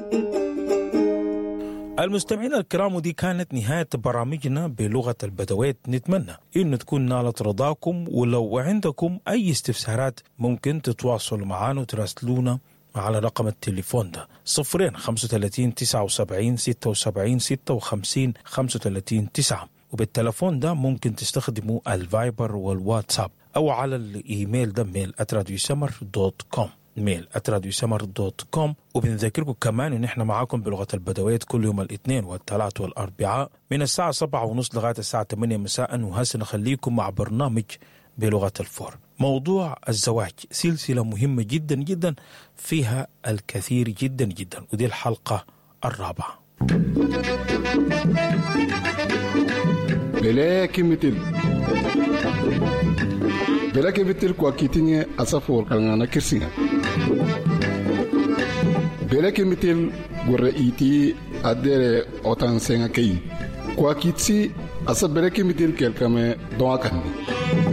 المستمعين الكرام ودي كانت نهاية برامجنا بلغة البدويت نتمنى إن تكون نالت رضاكم ولو عندكم أي استفسارات ممكن تتواصلوا معنا وتراسلونا على رقم التليفون ده صفرين خمسة وثلاثين تسعة وسبعين ستة وسبعين ستة وخمسين خمسة وثلاثين تسعة وبالتلفون ده ممكن تستخدموا الفايبر والواتساب أو على الإيميل ده ميل أتراديو سمر دوت كوم ميل اتراديو سمر دوت كوم وبنذكركم كمان ان احنا معاكم بلغه البدويت كل يوم الاثنين والثلاث والاربعاء من الساعه سبعة ونص لغايه الساعه 8 مساء وهسه نخليكم مع برنامج بلغه الفور موضوع الزواج سلسله مهمه جدا جدا فيها الكثير جدا جدا ودي الحلقه الرابعه beleki mitil beleki mitil kwa kitinye asafo kalngana kirsinga beleki mitil gurre iti adere otan senga kei kwa kitsi asa beleki mitil kelkame doa kandi